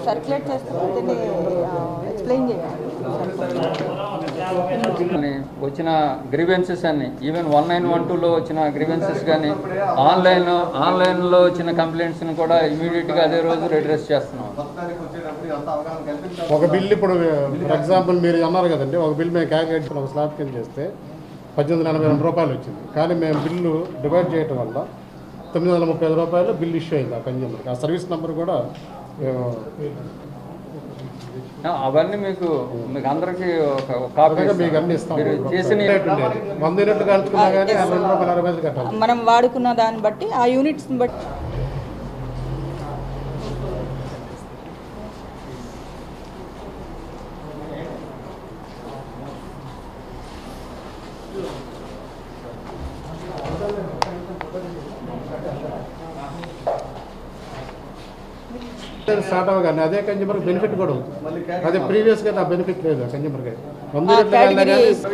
Circulate చేస్తే explain చేయాలి అని వచ్చిన గ్రీవెన్సెస్ అన్ని ఈవెన్ వన్ నైన్ వన్ టూలో వచ్చిన గ్రీవెన్సెస్ కానీ ఆన్లైన్ ఆన్లైన్లో వచ్చిన కంప్లైంట్స్ని కూడా ఇమీడియట్గా అదే రోజు రిడ్రెస్ చేస్తున్నాం ఒక బిల్ ఇప్పుడు ఫర్ ఎగ్జాంపుల్ మీరు అన్నారు కదండి ఒక బిల్ మేము క్యాలిక్యులేట్ ఒక స్లాబ్ కింద చేస్తే పద్దెనిమిది ఎనభై రెండు రూపాయలు వచ్చింది కానీ మేము బిల్లు డివైడ్ చేయడం వల్ల తొమ్మిది వందల ముప్పై ఐదు రూపాయలు బిల్ ఇష్యూ అయింది ఆ కన్జ్యూమర్కి ఆ సర్వీస్ నెంబర్ కూడా మేము అవన్నీ మీకు మీకు అందరికీ ఒక కాపీ కొత్తగా మీకు అన్ని ఇస్తాం మీరు చేసిన రేట్ ఉండేది. వంద యూనిట్లు కలుపుకున్నా కానీ ఆ రెండు రూపాయల అరవై ఐదు కట్టాలి మనం వాడుకున్న దాన్ని బట్టి ఆ యూనిట్స్ని బట్టి స్టార్ట్ అవ్వగానే అదే కన్జ్యూమర్ బెనిఫిట్ కూడా అవుతుంది అదే ప్రీవియస్గా ఆ బెనిఫిట్ లేదు కన్జ్యూమర్కి వంద ఆ యూనిట్లు వెళ్ళినా కానీ category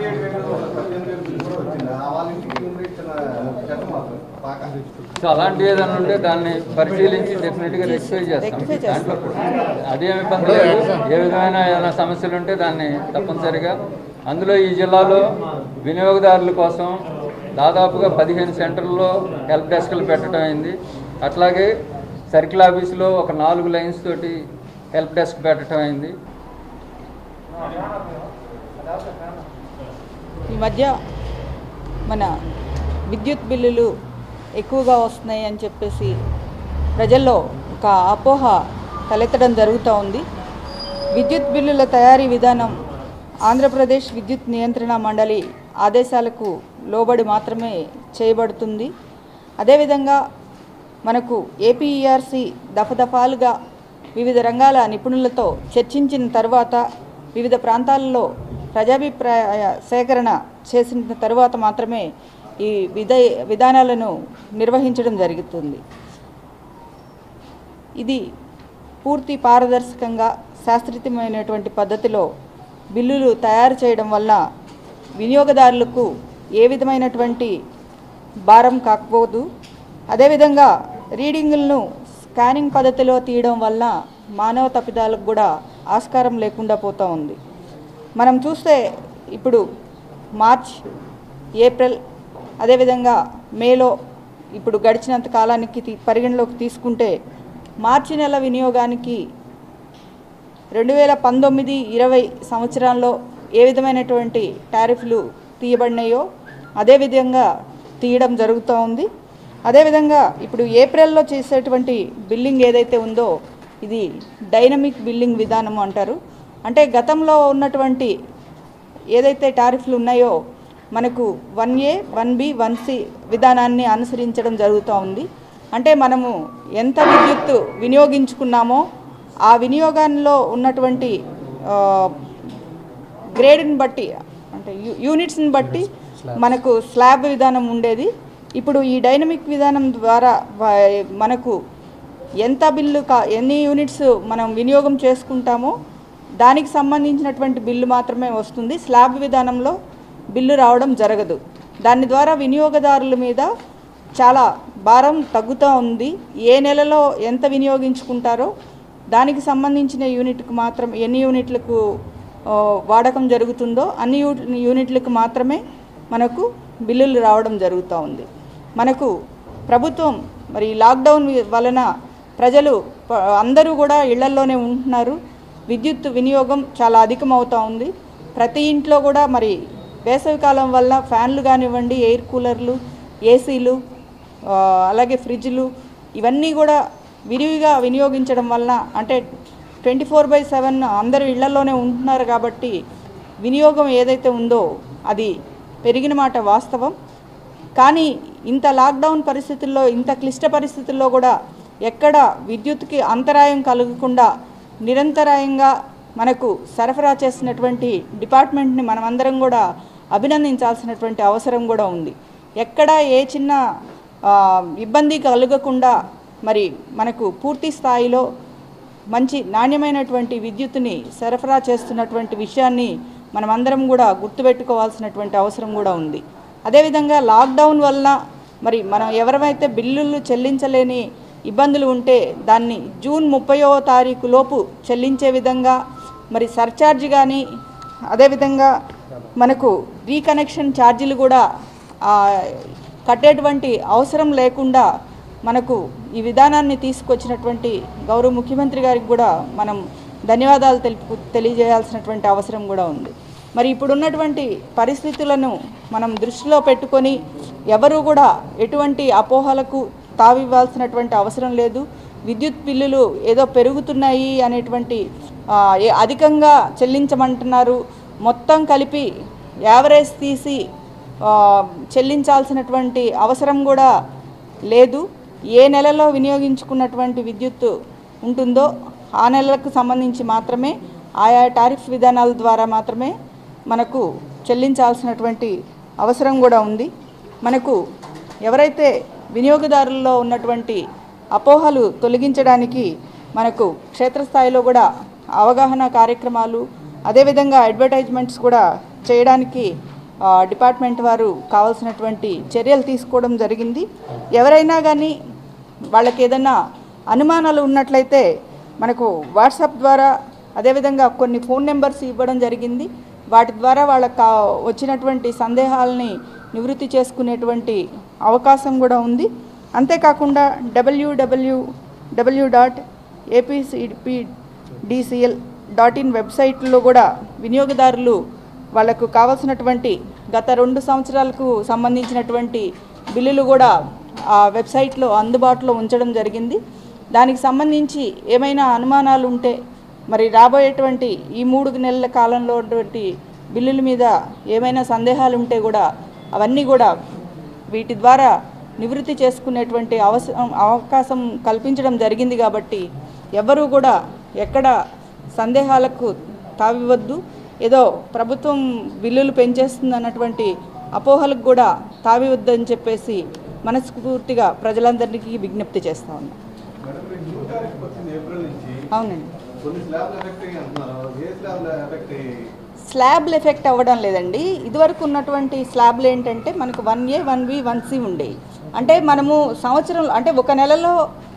సో అలాంటివి ఏదైనా ఉంటే దాన్ని పరిశీలించి డెఫినెట్గా రెక్టిఫై చేస్తాం Rectify చేస్తాం. దాంట్లో అదేమి ఇబ్బంది లేదు ఏ విధమైన ఏదైనా సమస్యలు ఉంటే దాన్ని తప్పనిసరిగా అందులో ఈ జిల్లాలో వినియోగదారుల కోసం దాదాపుగా పదిహేను సెంటర్లలో హెల్ప్ డెస్క్లు పెట్టడం అయింది అట్లాగే సర్కిల్ ఆఫీసులో ఒక నాలుగు లైన్స్ తోటి హెల్ప్ డెస్క్ పెట్టడం అయింది ఈ మధ్య మన విద్యుత్ బిల్లులు ఎక్కువగా వస్తున్నాయి అని చెప్పేసి ప్రజల్లో ఒక అపోహ తలెత్తడం జరుగుతూ ఉంది విద్యుత్ బిల్లుల తయారీ విధానం ఆంధ్రప్రదేశ్ విద్యుత్ నియంత్రణ మండలి ఆదేశాలకు లోబడి మాత్రమే చేయబడుతుంది అదేవిధంగా మనకు ఏపీఈఆర్సి దఫదఫాలుగా వివిధ రంగాల నిపుణులతో చర్చించిన తర్వాత వివిధ ప్రాంతాలలో ప్రజాభిప్రాయ సేకరణ చేసిన తర్వాత మాత్రమే ఈ విధ విధానాలను నిర్వహించడం జరుగుతుంది ఇది పూర్తి పారదర్శకంగా శాస్త్రీయమైనటువంటి పద్ధతిలో బిల్లులు తయారు చేయడం వల్ల వినియోగదారులకు ఏ విధమైనటువంటి భారం కాకపోదు అదేవిధంగా రీడింగులను స్కానింగ్ పద్ధతిలో తీయడం వల్ల మానవ తప్పిదాలకు కూడా ఆస్కారం లేకుండా పోతూ ఉంది మనం చూస్తే ఇప్పుడు మార్చ్ ఏప్రిల్ అదేవిధంగా మేలో ఇప్పుడు గడిచినంత కాలానికి తీ- పరిగణలోకి తీసుకుంటే మార్చి నెల వినియోగానికి రెండు వేల పంతొమ్మిది ఇరవై సంవత్సరాల్లో ఏ విధమైనటువంటి టారిఫ్లు తీయబడినాయో అదేవిధంగా తీయడం జరుగుతూ ఉంది అదేవిధంగా ఇప్పుడు ఏప్రిల్లో చేసేటువంటి బిల్లింగ్ ఏదైతే ఉందో ఇది డైనమిక్ బిల్లింగ్ విధానం అంటారు అంటే గతంలో ఉన్నటువంటి ఏదైతే టారిఫ్లు ఉన్నాయో మనకు one A one B one C విధానాన్ని అనుసరించడం జరుగుతూ ఉంది అంటే మనము ఎంత విద్యుత్తు వినియోగించుకున్నామో ఆ వినియోగంలో ఉన్నటువంటి ఆ, గ్రేడ్ని బట్టి అంటే యూ యూనిట్స్ని బట్టి మనకు స్లాబ్ విధానం ఉండేది ఇప్పుడు ఈ డైనమిక్ విధానం ద్వారా వా- మనకు ఎంత బిల్లు కా ఎన్ని యూనిట్స్ మనం వినియోగం చేసుకుంటామో దానికి సంబంధించినటువంటి బిల్లు మాత్రమే వస్తుంది స్లాబ్ విధానంలో బిల్లు రావడం జరగదు దాని ద్వారా వినియోగదారుల మీద చాలా భారం తగ్గుతూ ఉంది ఏ నెలలో ఎంత వినియోగించుకుంటారో దానికి సంబంధించిన యూనిట్కి మాత్రం ఎన్ని యూనిట్లకు ఆ, వాడకం జరుగుతుందో అన్ని యూ యూనిట్లకు మాత్రమే మనకు బిల్లులు రావడం జరుగుతూ ఉంది మనకు ప్రభుత్వం మరి లాక్డౌన్ వి- వలన ప్రజలు ప- అందరూ కూడా ఇళ్లల్లోనే ఉంటున్నారు విద్యుత్ వినియోగం చాలా అధికమవుతూ ఉంది ప్రతి ఇంట్లో కూడా మరి వేసవికాలం వల్ల ఫ్యాన్లు కానివ్వండి ఎయిర్ కూలర్లు ఏసీలు ఆ, అలాగే ఫ్రిడ్జ్లు ఇవన్నీ కూడా విరివిగా వినియోగించడం వలన అంటే ట్వంటీ ఫోర్ బై సెవెన్ అందరూ ఇళ్లలోనే ఉంటున్నారు కాబట్టి వినియోగం ఏదైతే ఉందో అది పెరిగిన మాట వాస్తవం కానీ ఇంత లాక్డౌన్ పరిస్థితుల్లో ఇంత క్లిష్ట పరిస్థితుల్లో కూడా ఎక్కడ విద్యుత్కి అంతరాయం కలగకుండా నిరంతరాయంగా మనకు సరఫరా చేసినటువంటి డిపార్ట్మెంట్ని మనమందరం కూడా అభినందించాల్సినటువంటి అవసరం కూడా ఉంది ఎక్కడ ఏ చిన్న ఆ, ఇబ్బంది కలగకుండా మరి మనకు పూర్తి స్థాయిలో మంచి నాణ్యమైనటువంటి విద్యుత్తుని సరఫరా చేస్తున్నటువంటి విషయాన్ని మనమందరం కూడా గుర్తుపెట్టుకోవాల్సినటువంటి అవసరం కూడా ఉంది అదేవిధంగా లాక్డౌన్ వలన మరి మనం ఎవరైతే బిల్లులు చెల్లించలేని ఇబ్బందులు ఉంటే దాన్ని జూన్ ముప్పయో తారీఖు లోపు చెల్లించే విధంగా మరి సర్ఛార్జ్ కానీ అదేవిధంగా మనకు రీకనెక్షన్ ఛార్జీలు కూడా ఆ, కట్టేటువంటి అవసరం లేకుండా మనకు ఈ విధానాన్ని తీసుకొచ్చినటువంటి గౌరవ ముఖ్యమంత్రి గారికి కూడా మనం ధన్యవాదాలు తెలుపు తెలియజేయాల్సినటువంటి అవసరం కూడా ఉంది మరి ఇప్పుడున్నటువంటి పరిస్థితులను మనం దృష్టిలో పెట్టుకొని ఎవరు కూడా ఎటువంటి అపోహలకు తావివ్వాల్సినటువంటి అవసరం లేదు విద్యుత్ బిల్లులు ఏదో పెరుగుతున్నాయి అనేటువంటి ఆ, ఏ- అధికంగా చెల్లించమంటున్నారు మొత్తం కలిపి యావరేజ్ తీసి ఆ, చెల్లించాల్సినటువంటి అవసరం కూడా లేదు ఏ నెలలో వినియోగించుకున్నటువంటి విద్యుత్ ఉంటుందో ఆ నెలలకు సంబంధించి మాత్రమే ఆయా టారిఫ్ విధానాల ద్వారా మాత్రమే మనకు చెల్లించాల్సినటువంటి అవసరం కూడా ఉంది మనకు ఎవరైతే వినియోగదారుల్లో ఉన్నటువంటి అపోహలు తొలగించడానికి మనకు క్షేత్రస్థాయిలో కూడా అవగాహన కార్యక్రమాలు అదేవిధంగా అడ్వర్టైజ్మెంట్స్ కూడా చేయడానికి ఆ, డిపార్ట్మెంట్ వారు కావాల్సినటువంటి చర్యలు తీసుకోవడం జరిగింది ఎవరైనా కానీ వాళ్ళకి ఏదైనా అనుమానాలు ఉన్నట్లయితే మనకు వాట్సాప్ ద్వారా అదేవిధంగా కొన్ని ఫోన్ నెంబర్స్ ఇవ్వడం జరిగింది వాటి ద్వారా వాళ్ళకి కా- వచ్చినటువంటి సందేహాలని నివృత్తి చేసుకునేటువంటి అవకాశం కూడా ఉంది అంతేకాకుండా W W W dot APCPDCL dot in వెబ్సైట్లో కూడా వినియోగదారులు వాళ్ళకు కావాల్సినటువంటి గత రెండు సంవత్సరాలకు సంబంధించినటువంటి బిల్లులు కూడా ఆ వెబ్సైట్లో అందుబాటులో ఉంచడం జరిగింది దానికి సంబంధించి ఏమైనా అనుమానాలు ఉంటే మరి రాబోయేటువంటి ఈ మూడు నెలల కాలంలో ఉన్నటువంటి బిల్లుల మీద ఏమైనా సందేహాలు ఉంటే కూడా అవన్నీ కూడా వీటి ద్వారా నివృత్తి చేసుకునేటువంటి అవసరం అవకాశం కల్పించడం జరిగింది కాబట్టి ఎవ్వరూ కూడా ఎక్కడ సందేహాలకు తావివద్దు ఏదో ప్రభుత్వం బిల్లులు పెంచేస్తుంది అన్నటువంటి అపోహలకు కూడా తావివద్దని చెప్పేసి మనస్ఫూర్తిగా ప్రజలందరికీ విజ్ఞప్తి చేస్తా ఉన్నాం మేడం మీకు న్యూ టారిఫ్ వచ్చింది ఏప్రిల్ నుంచి అవునండి కొన్ని స్లాబ్లు ఎఫెక్ట్ అయ్యి అంటున్నారు ఏ స్లాబ్లు ఎఫెక్ట్ అయ్యి స్లాబ్లు ఎఫెక్ట్ అవ్వడం లేదండి ఇదివరకు ఉన్నటువంటి స్లాబ్లు ఏంటంటే మనకు one A one B one C ఉండేవి అంటే మనము సంవత్సరం అంటే ఒక నెలలో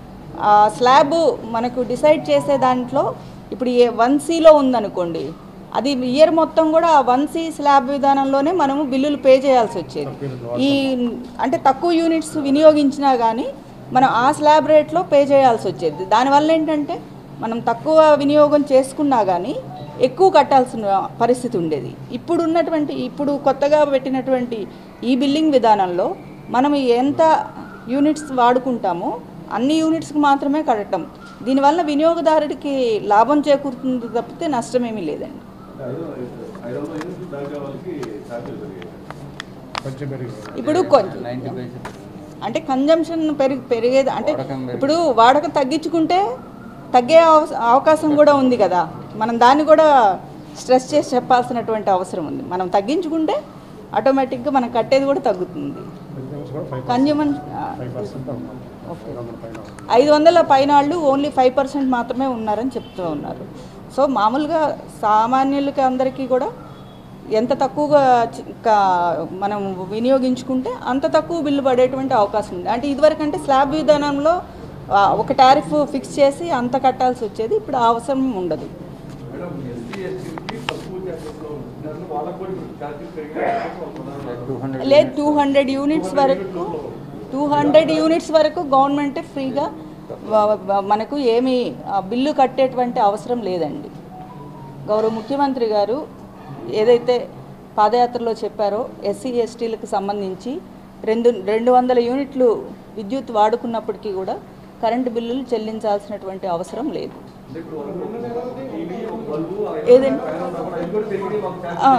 ఆ, స్లాబ్ మనకు డిసైడ్ చేసే దాంట్లో ఇప్పుడు ఏ వన్ సిలో ఉందనుకోండి అది ఇయర్ మొత్తం కూడా ఆ వన్ సి స్లాబ్ విధానంలోనే మనము బిల్లులు పే చేయాల్సి వచ్చేది ఈ అంటే తక్కువ యూనిట్స్ వినియోగించినా కానీ మనం ఆ స్లాబ్ రేట్లో పే చేయాల్సి వచ్చేది దానివల్ల ఏంటంటే మనం తక్కువ వినియోగం చేసుకున్నా కానీ ఎక్కువ కట్టాల్సిన పరిస్థితి ఉండేది ఇప్పుడు ఉన్నటువంటి ఇప్పుడు కొత్తగా పెట్టినటువంటి ఈ బిల్లింగ్ విధానంలో మనం ఎంత యూనిట్స్ వాడుకుంటామో అన్ని యూనిట్స్కి మాత్రమే కట్టడం దీనివల్ల వినియోగదారుడికి లాభం చేకూరుతుంది తప్పితే నష్టమేమీ లేదండి అంటే ఐదు ఐదు వందల యూనిట్లు దాకా వాళ్ళకి ఛార్జీలు పెరిగాయి కొంచెం పెరిగింది ఇప్పుడు కొంచెం నైంటీ పైసలు అంటే కన్జంప్షన్ పెరిగి పెరిగేది అంటే వాడకం పెరిగి- ఇప్పుడు వాడక తగ్గించుకుంటే తగ్గే అవ- అవకాశం కూడా ఉంది కదా మనం దాన్ని కూడా స్ట్రెస్ చేసి చెప్పాల్సినటువంటి అవసరం ఉంది మనం తగ్గించుకుంటే ఆటోమేటిక్గా మనం కట్టేది కూడా తగ్గుతుంది Consumers కూడా ఫైవ్ కన్జ్యూమర్ ఫైవ్ పర్సెంట్ ఉన్నాం ఓకే ఐదు వందల పైన ఐదు వందల పైన వాళ్ళు ఓన్లీ ఫైవ్ పర్సెంట్ మాత్రమే ఉన్నారని చెప్తూ ఉన్నారు సో మామూలుగా సామాన్యులకి అందరికీ కూడా ఎంత తక్కువగా చి- కా- మనం వినియోగించుకుంటే అంత తక్కువ బిల్లు పడేటువంటి అవకాశం ఉంది అంటే ఇదివరకు అంటే స్లాబ్ విధానంలో ఆ, ఒక టారిఫ్ ఫిక్స్ చేసి అంత కట్టాల్సి వచ్చేది ఇప్పుడు ఆ అవసరం ఉండదు మేడం ఎస్సీ ఎస్టీకి తక్కువ ఛార్జెస్లో ఉంటున్నారు వాళ్ళకు కూడా ఇప్పుడు ఛార్జెస్ పెరిగాయి టూ హండ్రెడ్ లేదు టూ హండ్రెడ్ యూనిట్స్ వరకు టూ హండ్రెడ్ యూనిట్స్ వరకు గవర్నమెంట్ ఫ్రీగా వ- వ- మనకు ఏమి ఆ, బిల్లు కట్టేటువంటి అవసరం లేదండి గౌరవ ముఖ్యమంత్రి గారు ఏదైతే పాదయాత్రలో చెప్పారో ఎస్సీ ఎస్టీలకు సంబంధించి రెండు రెండు వందల యూనిట్లు విద్యుత్ వాడుకున్నప్పటికీ కూడా కరెంటు బిల్లులు చెల్లించాల్సినటువంటి అవసరం లేదు ఏదండి ఆ.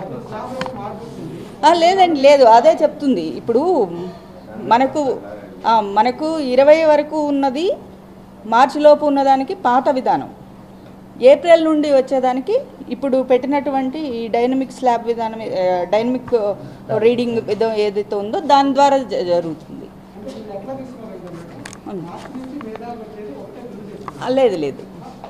ఆ, లేదండి లేదు అదే చెప్తుంది ఇప్పుడు మనకు ఆ, మనకు ఇరవై వరకు ఉన్నది మార్చిలోపు ఉన్నదానికి పాత విధానం ఏప్రిల్ నుండి వచ్చేదానికి ఇప్పుడు పెట్టినటువంటి ఈ డైనమిక్ స్లాబ్ విధానం ఆ, డైనమిక్ రీడింగ్ విధం ఏదైతే ఉందో దాని ద్వారా జ- జరుగుతుంది అవును. ఆ, లేదు లేదు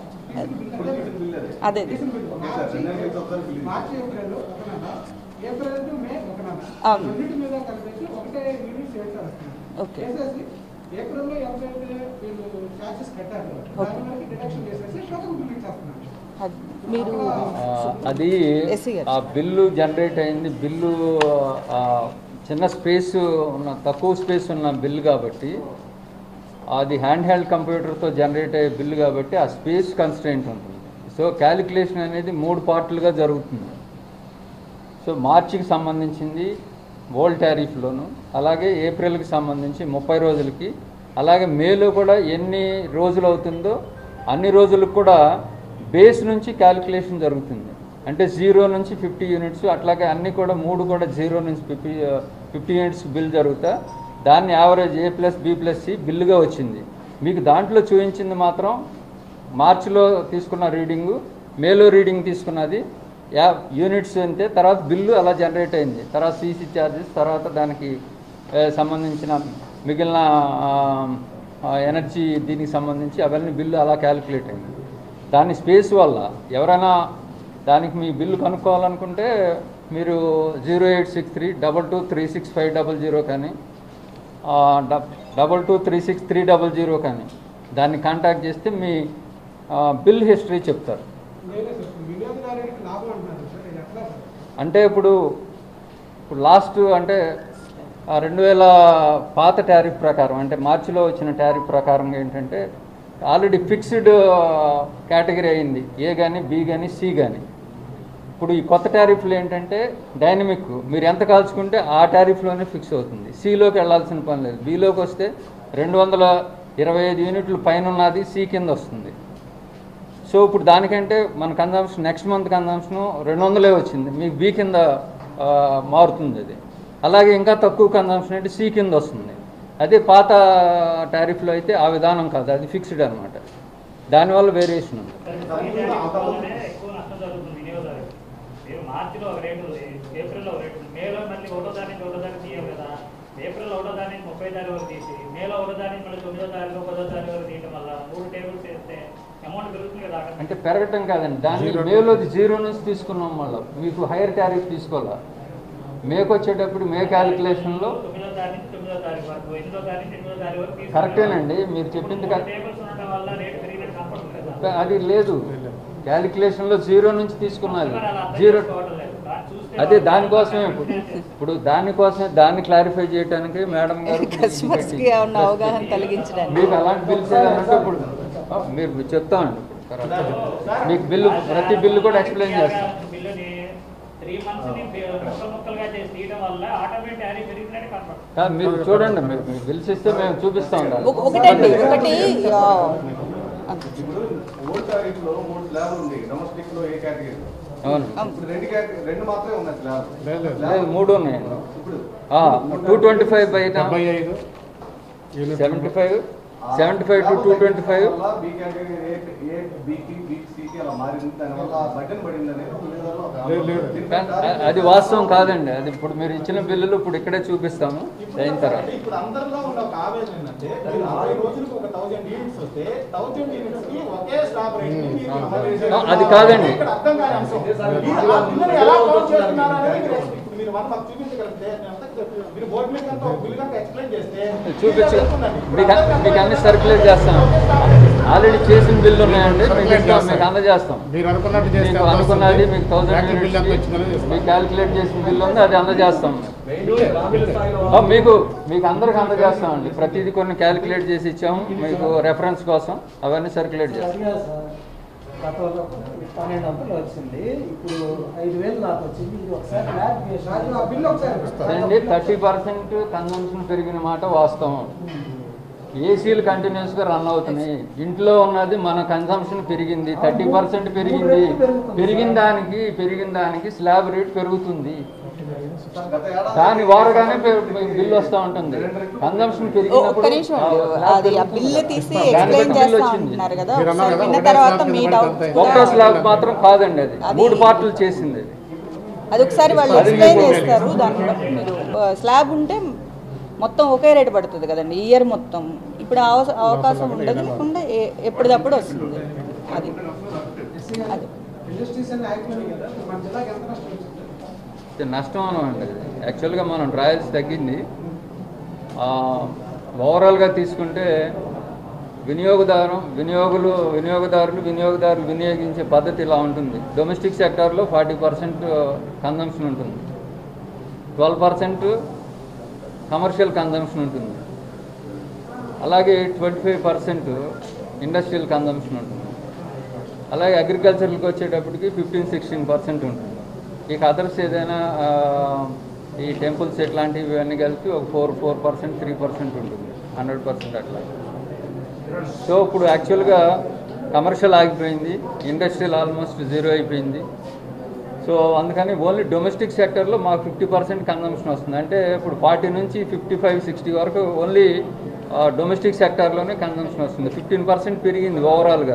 అదే అదే. మార్చి ఏప్రిల్ ఒక నెల ఏప్రిల్ టు మే ఒక నెల అవును రెండింటి మీద కలిపేసి ఒకటే యూనిట్ చేస్తారు ఓకే చేసేసి ఏప్రిల్లో ఎవరైతే వీళ్ళు ఛార్జెస్ కట్టారు దాని వరకు డిడక్షన్ చేసేసి టోటల్ బిల్ ఇచ్చేస్తున్నారు అది మీరు ఆ, అది ఎస్సీ గారు. ఆ బిల్లు జనరేట్ అయింది బిల్లు ఆ, చిన్న స్పేస్ ఉన్న తక్కువ స్పేస్ ఉన్న బిల్లు కాబట్టి అది హ్యాండ్ హెల్డ్ కంప్యూటర్తో జనరేట్ అయ్యే బిల్లు కాబట్టి ఆ స్పేస్ కన్స్ట్రెయింట్ ఉంటుంది సో క్యాలిక్యులేషన్ అనేది మూడు పార్టులుగా జరుగుతుంది సో మార్చికి సంబంధించింది ఓల్డ్ టారిఫ్లోను అలాగే ఏప్రిల్కి సంబంధించి ముప్పై రోజులకి అలాగే మేలో కూడా ఎన్ని రోజులు అవుతుందో అన్ని రోజులకు కూడా బేస్ నుంచి క్యాలిక్యులేషన్ జరుగుతుంది అంటే జీరో నుంచి ఫిఫ్టీ యూనిట్స్ అట్లాగే అన్నీ కూడా మూడు కూడా జీరో నుంచి ఫిఫ్టీ ఫిఫ్టీ యూనిట్స్ బిల్ జరుగుతా దాన్ని average A plus B plus C బిల్లుగా వచ్చింది మీకు దాంట్లో చూపించింది మాత్రం మార్చిలో తీసుకున్న రీడింగు మేలో రీడింగ్ తీసుకున్నది యా యూనిట్స్ అంతే తర్వాత బిల్లు అలా జనరేట్ అయింది తర్వాత సీసీ ఛార్జెస్ తర్వాత దానికి ఏ, సంబంధించిన మిగిలిన ఆ, ఆ, ఎనర్జీ దీనికి సంబంధించి అవన్నీ బిల్లు అలా క్యాలిక్యులేట్ అయింది దాని స్పేస్ వల్ల ఎవరైనా దానికి మీ బిల్లు కనుక్కోవాలనుకుంటే మీరు zero eight six three double two three six five double zero కానీ ఆ, డబ్ double two three six three double zero కానీ దాన్ని కాంటాక్ట్ చేస్తే మీ ఆ, బిల్ హిస్టరీ చెప్తారు నేనే సార్ వినియోగదారుడికి లాభం అంటున్నారు సార్ ఇది ఎట్లా సార్ అంటే ఇప్పుడు ఇప్పుడు లాస్ట్ అంటే ఆ రెండు వేల పాత టారిఫ్ ప్రకారం అంటే మార్చిలో వచ్చిన టారిఫ్ ప్రకారం ఏంటంటే ఆల్రెడీ ఫిక్స్డ్ కేటగిరీ అయింది ఏ కానీ బి కానీ సి కానీ ఇప్పుడు ఈ కొత్త టారిఫ్లు ఏంటంటే డైనమిక్ మీరు ఎంత కాల్చుకుంటే ఆ టారిఫ్లోనే ఫిక్స్ అవుతుంది సిలోకి వెళ్ళాల్సిన పని లేదు బిలోకి వస్తే రెండు వందల ఇరవై ఐదు యూనిట్లు పైన ఉన్నది సి కింద వస్తుంది సో ఇప్పుడు దానికంటే మన కన్జంప్షన్ నెక్స్ట్ మంత్ కన్జంప్షన్ రెండు వందలే వచ్చింది మీకు బి కింద ఆ, మారుతుంది అది అలాగే ఇంకా తక్కువ కన్జంప్షన్ అంటే సి కింద వస్తుంది అదే పాత టారిఫ్లో అయితే ఆ విధానం కాదు అది ఫిక్స్డ్ అనమాట దానివల్ల వేరియేషన్ ఉంది వల్లనే ఎక్కువ నష్టం జరుగుతుంది వినియోగదారులకు మీరు మార్చిలో ఒక రేటు ఉంది ఏప్రిల్లో ఒక రేటు ఉంది మేలో మళ్ళీ ఒకటో దాని నుంచి ఒకటో దానికి తీయం కదా ఏప్రిల్ ఒకటో దాని నుంచి ముప్పై తారీఖు వరకు తీసి మేలో ఒకటో దాని నుంచి మళ్ళీ తొమ్మిదో తారీఖు పదో తారీఖు వరకు తీయడం వల్ల మూడు టేబుల్స్ వేస్తే అమౌంట్ పెరుగుతుంది కదా అక్కడ అంటే పెరగటం కాదండి దాన్ని Zero. మేలోది జీరో నుంచి తీసుకున్నాం మళ్ళీ మీకు హైయర్ టారిఫ్ తీసుకోవాలా మేకు వచ్చేటప్పుడు మే క్యాలిక్యులేషన్లో తొమ్మిదో తారీఖు నుంచి తొమ్మిదో తారీఖు వరకు ఎనిమిదో తారీఖు నుంచి ఎనిమిదో తారీఖు వరకు తీసుకున్నాం. కరెక్టేనండి మీరు చెప్పింది మూడు కరెక్ట్ టేబుల్స్ ఉండడం వల్ల రేటు పెరిగినట్టు కనపడుతుంది కదా అది లేదు క్యాలిక్యులేషన్లో జీరో నుంచి తీసుకున్నది మరి అలా అర్థం జీరో చేసుకోవడం లేదు. దాన్ని చూస్తే అదే దానికోసమే ఇప్పుడు ఇప్పుడు దానికోసమే దాన్ని క్లారిఫై చేయడానికి మేడం గారు ఇప్పుడు ఇది కస్టమర్స్కి పెట్టి- ఏమన్నా అవగాహన కలిగించడానికి మీకు అలాంటి బిల్స్ ఏదంటే ఇప్పుడు ఆ, మీరు చెప్తామండి ఇప్పుడు తర్వాత. మీకు బిల్లు ప్రతి బిల్లు కూడా ఎక్స్ప్లెయిన్ చేస్తాం బిల్లుని త్రీ మంత్స్ ని ముక్కలు ముక్కలుగా చేసి తీయడం వల్ల ఆటోమేటిక్ టారిఫ్ పెరిగినట్టు కనపడుతుంది ఆ, మీరు చూడండి మీరు మీకు బిల్స్ ఇస్తే మేము చూపిస్తాం దాన్ని. ఒక- ఒకటండి ఒకటి ఆ, ఇప్పుడు ఓల్డ్ టారిఫ్ లో మూడు స్లాబ్లు ఉంది డొమెస్టిక్ లో ఏ కేటగిరీ అవును ఇప్పుడు రెండు కేటగిరీ రెండు మాత్రమే ఉన్నాయి స్లాబ్ లేదు, లేదు. లేదు మూడు ఉన్నాయండి ఇప్పుడు టూ ట్వంటీ ఫైవ్ బయట డెబ్బై ఐదు unit seventy five seventy five to two twenty five B category A A బికి బి సికి అలా మారింది దానివల్ల బటన్ పడింది అనేది వినియోగదారులు ఒక లేదు, లేదు. దీనిపై అది వాస్తవం కాదండి అది ఇప్పుడు మీరు ఇచ్చిన బిల్లులు ఇప్పుడు ఇక్కడే చూపిస్తాము అయిన తర్వాత ఇప్పుడు అందరిలో ఉన్న ఒక ఆవేదన ఏంటంటే మీరు అరవై రోజులకు ఒక థౌసండ్ యూనిట్స్ వస్తే థౌసండ్ యూనిట్స్ కి ఒకే స్లాబ్ రేట్ ని మీరు అమలు చేశారు. ఆ, అది కాదండి. ఇక్కడ అర్థం కాని అంశం మీరు ఆ బిల్లుని ఎలా కౌంట్ చేస్తున్నారు అనేది మీరు ఎక్స్- ఇప్పుడు మీరు మనం మాకు చూపించగలిగితే నేను అంతా చెప్తున్నాను. మీరు బోర్డు మీద కనుక ఒక బిల్లు కనుక ఎక్స్ప్లెయిన్ చేస్తే చూపించు clear గా తెలుస్తుందండి. మీకు మీకు అన్ని సర్క్యులేట్ చేస్తాం ఆల్రెడీ చేసిన బిల్లు ఉన్నాయండి మీకు ఇస్తాం మీకు అందజేస్తాం మీరు అనుకున్నట్టు చేస్తే మీకు ఎంత అనుకున్నది వస్తుంది? మీకు థౌసండ్ యాక్టివ్ బిల్ ఎంత వచ్చిందని యూనిట్స్ చేస్తాం. మీకు క్యాలిక్యులేట్ చేసిన బిల్లు ఉంది అది అందజేస్తాం గ్రామీణ స్థాయిలో ఆ, మీకు మీకు అందరికి అందజేస్తామండి ప్రతిదీ కొన్ని క్యాలిక్యులేట్ చేసి ఇచ్చాము మీకు రెఫరెన్స్ కోసం అవన్నీ సర్క్యులేట్ చేస్తాం అడిగా సార్ గతంలో పన్నెండు వందలు వచ్చింది ఇప్పుడు ఐదు వేలు నాకు వచ్చింది ఇది ఒకసారి ల్యాబ్ రాజు ఆ బిల్లు ఒకసారి అండి థర్టీ పర్సెంట్ కన్సంప్షన్ పెరిగిన మాట వాస్తవం ఏసీలు కంటిన్యూస్గా రన్ అవుతున్నాయి ఇంట్లో ఉన్నది మన కన్సంప్షన్ పెరిగింది థర్టీ పర్సెంట్ పెరిగింది పెరిగిన దానికి పెరిగిన దానికి స్లాబ్ రేట్ పెరుగుతుంది గత ఏడాది దాని వారగానే పె- బిల్లు వస్తూ ఉంటుంది కన్సంప్షన్ ఒక్క పెరిగినప్పుడు నిమిషం ఆ అండి స్లాబ్ అది ఆ పెరుగుతుంది. బిల్లు తీసి దాన్ని ఎక్స్ప్లెయిన్ బట్టి బిల్లు చేస్తా వచ్చింది. అంటున్నారు కదా మీరు అన్నారు ఒకసారి కదా, విన్న ఒకటే తర్వాత స్లాబ్ మీ కింద డౌట్స్ పడితే ఒక్క కూడా స్లాబ్ మాత్రం కాదండి అది అది- మూడు పార్ట్లు చేసింది అది అది ఒకసారి వాళ్ళు అది ఎక్స్ప్లెయిన్ మీకు చేస్తారు దాన్ని బట్టి మీరు ఆ, స్లాబ్ ఉంటే మొత్తం ఒకే రేటు పడుతుంది కదండి ఈ ఇయర్ మొత్తం ఇప్పుడు అవ- అవకాశం ఉండదు లేకుండా ఏ- ఎప్పటిదప్పుడు వస్తుంది అది అది ఇండస్ట్రీస్ యాక్ట్ కదా మన జిల్లాకి ఎంత నష్టం వచ్చింది ఇది నష్టం అనమాట యాక్చువల్గా మనం ట్రయల్స్ తగ్గింది ఆ, ఓవరాల్గా తీసుకుంటే వినియోగదారు వినియోగులు వినియోగదారులు వినియోగదారులు వినియోగించే పద్ధతి ఇలా ఉంటుంది డొమెస్టిక్ సెక్టార్లో ఫార్టీ పర్సెంట్ కన్జంప్షన్ ఉంటుంది ట్వెల్వ్ పర్సెంట్ కమర్షియల్ కన్జంప్షన్ ఉంటుంది అలాగే twenty five percent industrial consumption ఉంటుంది అలాగే అగ్రికల్చర్కి వచ్చేటప్పటికి ఫిఫ్టీన్ సిక్స్టీన్ పర్సెంట్ ఉంటుంది ఇక అదర్స్ ఏదైనా ఆ, ఈ టెంపుల్స్ ఇట్లాంటివి ఇవన్నీ కలిపి ఒక four four percent three percent ఉంటుంది హండ్రెడ్ పర్సెంట్ అట్లా సో ఇప్పుడు యాక్చువల్గా కమర్షియల్ ఆగిపోయింది ఇండస్ట్రియల్ ఆల్మోస్ట్ జీరో అయిపోయింది సో అందుకని ఓన్లీ డొమెస్టిక్ సెక్టర్లో మాకు ఫిఫ్టీ పర్సెంట్ కన్జంప్షన్ వస్తుంది అంటే ఇప్పుడు ఫార్టీ నుంచి ఫిఫ్టీ ఫైవ్ సిక్స్టీ వరకు ఓన్లీ డొమెస్టిక్ సెక్టార్లోనే కన్జంప్షన్ వస్తుంది ఫిఫ్టీన్ పర్సెంట్ పెరిగింది ఓవరాల్గా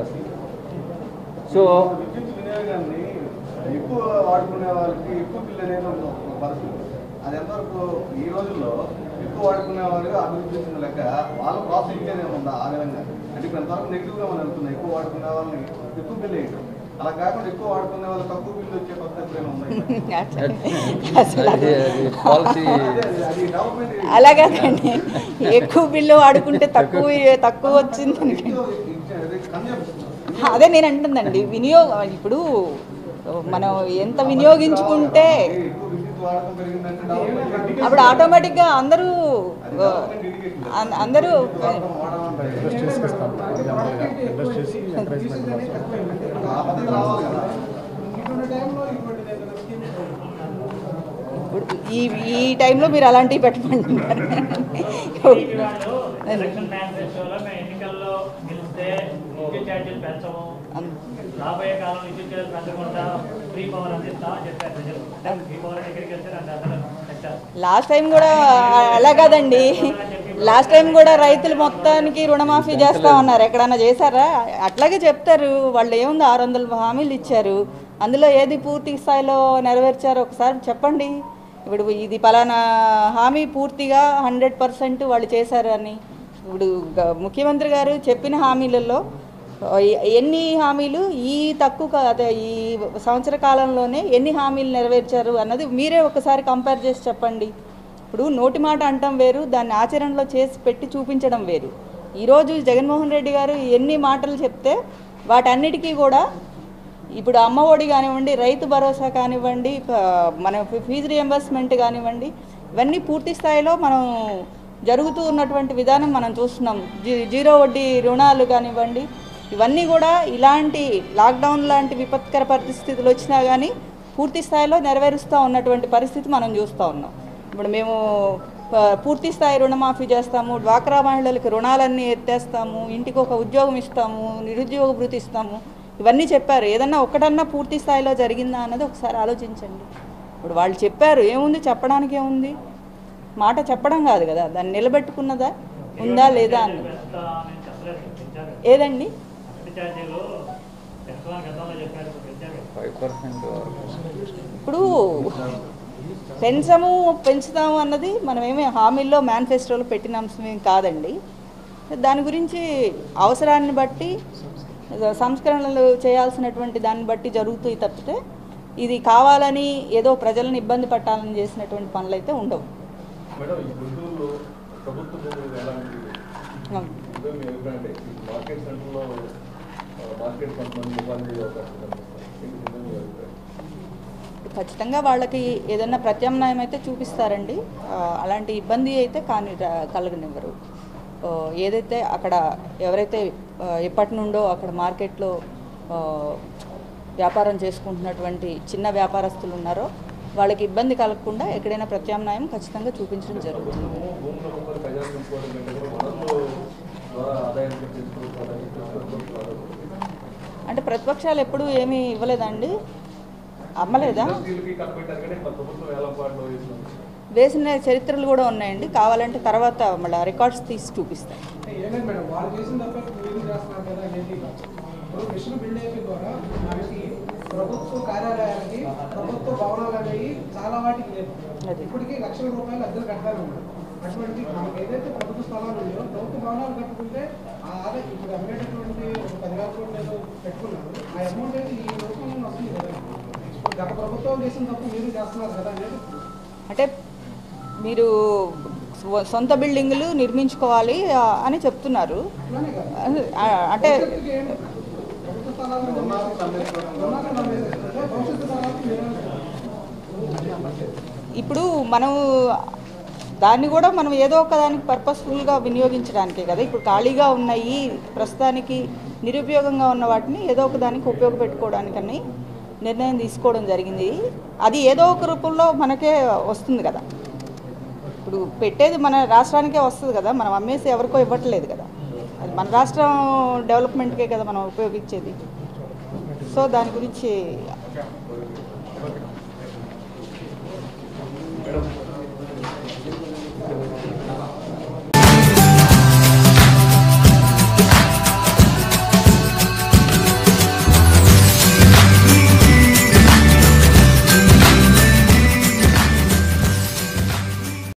సో విద్యుత్ వినియోగాన్ని ఎక్కువ వాడుకునే వాళ్ళకి ఎక్కువ బిల్ అనేది ఒక ఒక పరిస్థితి అది ఎంతవరకు ఈ రోజుల్లో ఎక్కువ వాడుకునే వాళ్ళకి అభివృద్ధి చెందిన లెక్క వాళ్ళ ప్రాసెస్ ఇంకేనే ఉందా ఆ విధంగా అంటే ఇప్పుడు ఎంతవరకు నెగిటివ్గా మనం వెళ్తున్నాం ఎక్కువ వాడుకునే వాళ్ళని ఎక్కువ బిల్ వేయడం అలా కాకుండా ఎక్కువ వాడుకునే వాళ్ళు తక్కువ బిల్లు వచ్చే పద్ధతి ఎప్పుడైనా ఉందా అసలు అది అది పాలసీ అదే, అది- అది డెవలప్మెంట్ అలాగేనండి ఎక్కువ బిల్లు వాడుకుంటే తక్కువ తక్కువ వచ్చింది కన్జంప్షన్ అదే నేను అంటుందండి వినియోగం ఇప్పుడు మనం ఎంత వినియోగించుకుంటే ఎక్కువ విద్యుత్ వాడకం పెరిగిందంటే డెవలప్మెంట్ అప్పుడు ఆటోమేటిక్గా అందరూ అం- అందరూ ఇండస్ట్రీస్కి ఇస్తాం జనరల్గా ఇండస్ట్రీస్కి ఎంకరేజ్మెంట్ అనేది తక్కువైందంటే ఆ పద్ధతి రావాలి కదా ఇటువంటి టైంలో ఇటువంటి ఏదైనా స్కీమ్ ఇప్పుడు ఈ ఈ టైంలో మీరు అలాంటివి పెట్టమంటున్నారు టీవీ వాళ్ళు ఎలక్షన్ మేనిఫెస్టోలో మేము ఎన్నికల్లో గెలిస్తే విద్యుత్ ఛార్జీలు పెంచము రాబోయే కాలం విద్యుత్ ఛార్జీలు పెంచకుండా ఫ్రీ పవర్ అందిస్తామని చెప్పారు ప్రజలు ఫ్రీ పవర్ ఎక్కడికి వెళ్తే రెండు వందలు పెట్టారు లాస్ట్ టైం కూడా అలా కాదండి లాస్ట్ టైం కూడా రైతులు మొత్తానికి రుణమాఫీ చేస్తామన్నారు ఎక్కడన్నా చేశారా అట్లాగే చెప్తారు వాళ్ళు ఏముంది ఆరు వందల హామీలు ఇచ్చారు అందులో ఏది పూర్తి స్థాయిలో నెరవేర్చారో ఒకసారి చెప్పండి ఇప్పుడు ఇది పలానా హామీ పూర్తిగా హండ్రెడ్ పర్సెంట్ వాళ్ళు చేశారు అని ఇప్పుడు గ- ముఖ్యమంత్రి గారు చెప్పిన హామీలలో ఎ- ఎన్ని హామీలు ఈ తక్కువ కా- అదే ఈ సంవత్సర కాలంలోనే ఎన్ని హామీలు నెరవేర్చారు అన్నది మీరే ఒకసారి కంపేర్ చేసి చెప్పండి ఇప్పుడు నోటి మాట అంటం వేరు దాన్ని ఆచరణలో చేసి పెట్టి చూపించడం వేరు ఈరోజు జగన్మోహన్ రెడ్డి గారు ఎన్ని మాటలు చెప్తే వాటన్నిటికీ కూడా ఇప్పుడు అమ్మ ఒడి కానివ్వండి రైతు భరోసా కానివ్వండి ప- మన ఫీ- ఫీజు రియంబర్స్మెంట్ కానివ్వండి ఇవన్నీ పూర్తి స్థాయిలో మనం జరుగుతూ ఉన్నటువంటి విధానం మనం చూస్తున్నాం జీ జీరో వడ్డీ రుణాలు కానివ్వండి ఇవన్నీ కూడా ఇలాంటి లాక్డౌన్ లాంటి విపత్కర పరిస్థితులు వచ్చినా కానీ పూర్తి స్థాయిలో నెరవేరుస్తూ ఉన్నటువంటి పరిస్థితి మనం చూస్తూ ఉన్నాం ఇప్పుడు మేము ప- పూర్తి స్థాయి రుణమాఫీ చేస్తాము డ్వాక్రా మహిళలకు రుణాలన్నీ ఎత్తేస్తాము ఇంటికి ఒక ఉద్యోగం ఇస్తాము నిరుద్యోగ భృతి ఇస్తాము ఇవన్నీ చెప్పారు ఏదన్నా ఒకటన్నా పూర్తి స్థాయిలో జరిగిందా అన్నది ఒకసారి ఆలోచించండి ఇప్పుడు వాళ్ళు చెప్పారు ఏముంది చెప్పడానికి ఏముంది మాట చెప్పడం కాదు కదా దాన్ని నిలబెట్టుకున్నదా ఉందా లేదా అన్నది పెంచుతామని చెప్పలేదు పెంచారు ఏదండి విద్యుత్ ఛార్జీలు పెంచమని గతంలో చెప్పారు ఇప్పుడు పెంచారు ఫైవ్ పర్సెంట్ ఇప్పుడు పెంచము పెంచుతాము అన్నది మనమేమి హామీల్లో మేనిఫెస్టోలో పెట్టిన అంశం ఏం కాదండి దాని గురించి అవసరాన్ని బట్టి సంస్కరణలు చేయాల్సినటువంటి దాన్ని బట్టి జరుగుతాయి తప్పితే ఇది కావాలని ఏదో ప్రజలను ఇబ్బంది పెట్టాలని చేసినటువంటి పనులు అయితే ఉండవు మేడం ఈ గుంటూరులో ప్రభుత్వ భూములు ఎలాంటి అవును. ఇదే మీ అభిప్రాయం అంటే ఈ మార్కెట్ సెంటర్లో ఆ, మార్కెట్ కొంతమంది ఉపాధి అవకాశం కనిపిస్తారు ఏంటి ఇదే మీ అభిప్రాయం ఖచ్చితంగా వాళ్ళకి ఏదైనా ప్రత్యామ్నాయం అయితే చూపిస్తారండి ఆ, అలాంటి ఇబ్బంది అయితే కాని రా- కలగనివ్వరు ఆ, ఏదైతే అక్కడ ఎవరైతే ఆ, ఎప్పటి నుండో అక్కడ మార్కెట్లో ఆ, వ్యాపారం చేసుకుంటున్నటువంటి చిన్న వ్యాపారస్తులు ఉన్నారో వాళ్ళకి ఇబ్బంది కలగకుండా ఎక్కడైనా ప్రత్యామ్నాయం ఖచ్చితంగా చూపించడం జరుగుతుంది భూముల రూపాయలు ప్రజలు తీసుకోవడం కంటే కూడా వనరులు ద్వారా ఆదాయం చేసుకోవడానికి చేసుకోవడం అంటే ప్రతిపక్షాలు ఎప్పుడూ ఏమీ ఇవ్వలేదండి అమ్మలేదా ఇండస్ట్రీలకి కట్టబెట్టారు కానీ మన ప్రభుత్వం వేలంపాట్లో వేసినాం వేసిన చరిత్రలు కూడా ఉన్నాయండి కావాలంటే తర్వాత మళ్ళీ రికార్డ్స్ తీసి చూపిస్తాను ఏమైంది మేడం వాళ్ళు చేసిన తప్ప మీరు చేస్తున్నారు కదా అనేది ఇప్పుడు మిషన్ బిల్డ్ అయిపోయిన ద్వారా మనకి ప్రభుత్వ కార్యాలయాలకి ప్రభుత్వ భవనాలు అనేవి చాలా వాటికి లేదు అది. ఇప్పటికీ లక్షల రూపాయలు అద్దెలు కట్టాలి ఉన్నారు అటువంటి మనకి ఏదైతే ప్రభుత్వ స్థలాలు ఉన్నాయో ప్రభుత్వ భవనాలు కట్టుకుంటే ఆ ఆదాయ ఇప్పుడు అమ్మేటటువంటి ఒక పదివేల కోట్లు ఏదో పెట్టుకున్నారు ఆ అమౌంట్ అయితే ఈ రూపంలో వస్తుంది కదా ఇప్పుడు గత ప్రభుత్వం చేసిన తప్పు మీరు చేస్తున్నారు కదా అనేది అంటే మీరు స్వ- సొంత బిల్డింగులు నిర్మించుకోవాలి ఆ, అని చెప్తున్నారు ఆ, అంటే భవిష్యత్తుకి ఏం? ప్రభుత్వ స్థలాలను ఉన్నత నమ్మేసేస్తుంటే భవిష్యత్తు తరాలకు వినియోగిస్తారు. ఇప్పుడు మనం దాన్ని కూడా మనం ఏదో ఒక దానికి పర్పస్ఫుల్గా వినియోగించడానికే కదా ఇప్పుడు ఖాళీగా ఉన్నాయి ప్రస్తుతానికి నిరుపయోగంగా ఉన్న వాటిని ఏదో ఒక దానికి ఉపయోగపెట్టుకోవడానికని నిర్ణయం తీసుకోవడం జరిగింది అది ఏదో ఒక రూపంలో మనకే వస్తుంది కదా ఇప్పుడు పెట్టేది మన రాష్ట్రానికే వస్తుంది కదా మనం అమ్మేసి ఎవరికో ఇవ్వట్లేదు కదా అది మన రాష్ట్రం డెవలప్మెంట్కే కదా మనం ఉపయోగించేది సో దాని గురించి